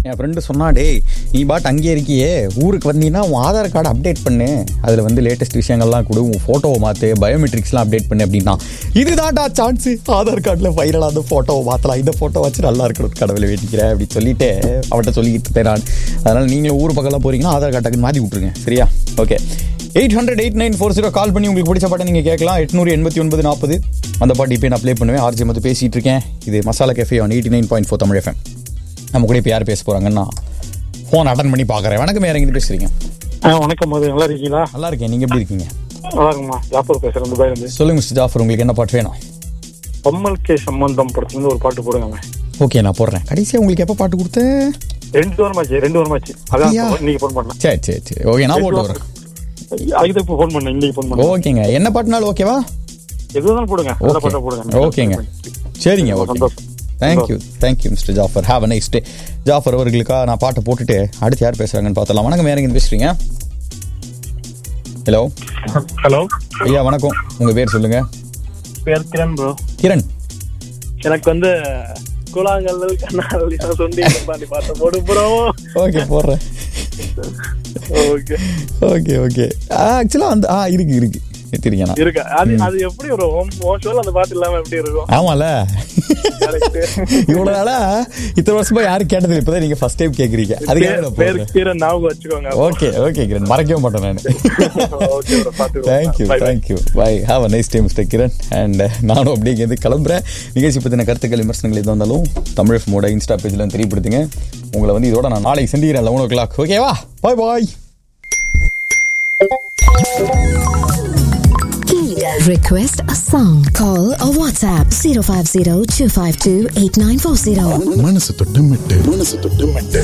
என் friend சொன்னா டேய் நீ பாட்டு அங்கே இருக்கியே ஊருக்கு வந்தீங்கன்னா உன் ஆதார் கார்டு அப்டேட் பண்ணு அதில் வந்து லேட்டஸ்ட் விஷயங்கள்லாம் கொடு உன் ஃபோட்டோவை மாற்று பயோமெட்ரிக்ஸ்லாம் அப்டேட் பண்ணு அப்படின்னா இதுதான்டா சான்ஸு ஆதார் கார்டில் ஃபைனலாக அந்த ஃபோட்டோவை மாற்றலாம் இந்த ஃபோட்டோ வச்சு நல்லா இருக்கணும் கடவுளை வேண்டிக்கிறேன் அப்படின்னு சொல்லிட்டு அவன்கிட்ட சொல்லிக்கிட்டு இருக்கேன் நான் அதனால் நீங்களும் ஊர் பக்கம்லாம் போகிறீங்கன்னா ஆதார் கார்டுக்கு மாற்றி விட்ருங்க சரியா okay eight hundred eight nine four zero call பண்ணி உங்களுக்கு பிடிச்ச பாட்டை நீங்கள் கேட்கலாம் எட்நூறு எண்பத்தி ஒன்பது நாற்பது அந்த பாட்டு இப்போ நான் ப்ளே பண்ணுவேன் ஆர்ஜி வந்து பேசிகிட்டு இருக்கேன் இது Masala Cafe on eighty nine point four Tamil FM நம்ம கூட இப்போ யார் பேச போகிறாங்கன்னா ஃபோன் அட்டன் பண்ணி பார்க்குறேன் வணக்கம் யார் எங்கிட்ட பேசுகிறீங்க ஆ வணக்கம் மது நல்லா இருக்கீங்களா நல்லா இருக்கேன் நீங்கள் எப்படி இருக்கீங்க நல்லா இருக்குமா ஜாப்பர் பேசுறேன் துபாயில இருந்து சொல்லுங்க மிஸ்டர் ஜாஃபர் உங்களுக்கு என்ன பாட்டு வேணும் பொம்மல் கே சம்பந்தம் படத்துல இருந்து ஒரு பாட்டு போடுங்க ஓகே நான் போடுறேன் கடைசியாக உங்களுக்கு எப்போ பாட்டு கொடுத்தேன் ரெண்டு வாரமாச்சு ரெண்டு வாரமாச்சு அதான் ஐயா. இன்னைக்கு ஃபோன் பண்ணேன் சரி சரி சரி ஓகே நான் போட்டு வரேன் அதுக்கு இப்போ ஃபோன் பண்ணேன் இன்னைக்கு ஃபோன் பண்ணேன் ஓகேங்க என்ன பாட்டுனாலும் ஓகேவா எதுவும் போடுங்க நல்ல ஓகே பாட்டா போடுங்க ஓகேங்க சரிங்க ஓகே சந்தோஷம் thank you thank you mister Jafar have a nice day Jafar அவர்களுக்காக நான் பாட்டை போட்டுட்டு அடுத்து யார் பேசுறாங்கன்னு பார்த்தலாம் வணக்கம் யார் எங்க பேசுறீங்க ஹலோ ஹலோ ஐயா வணக்கம் உங்க பேர் சொல்லுங்க பேர் கிரண் ப்ரோ கிரண் எனக்கு வந்து கூழாங்கல் கண்ணால் சொன்னி பாட்டு போடு ப்ரோ ஓகே போடுறேன் ஓகே ஓகே ஓகே ஆக்சுவலாக அந்த ஆ இருக்கு இருக்கு எடுத்துருக்கேன் நான் இருக்கு அது அது எப்படி ஒரு ஓன் ஷோல அந்த பாட்டு இல்லாம எப்படி இருக்கும் ஆமால Correct. இவ்வளவு நாளா இத்தனை வருஷமா யாரும் கேட்டது இப்பதான் நீங்க ஃபர்ஸ்ட் டைம் கேக்குறீங்க அதுக்காக பேர் நான் பேர் போடுறேன் கிரண் ஞாபகம் வச்சுக்கோங்க ஓகே ஓகே கிரண் மறக்கவே மாட்டேன் நான் ஓகே ப்ரோ பாத்து thank you thank you bye have a nice day mister Kiran and நானும் அப்படியே இங்கேருந்து கிளம்புறேன் நிகழ்ச்சி பற்றின கருத்துக்கள் விமர்சனங்கள் எது வந்தாலும் தமிழ் மோட இன்ஸ்டா பேஜில் தெரியப்படுத்துங்க உங்களை வந்து இதோட நான் நாளைக்கு சந்திக்கிறேன் லெவன் ஓ கிளாக் ஓகேவா பாய் பாய் Request a song. Call or WhatsApp 050 252 8940. மனசு தொட்டு மெட்டு மனசு தொட்டு மெட்டு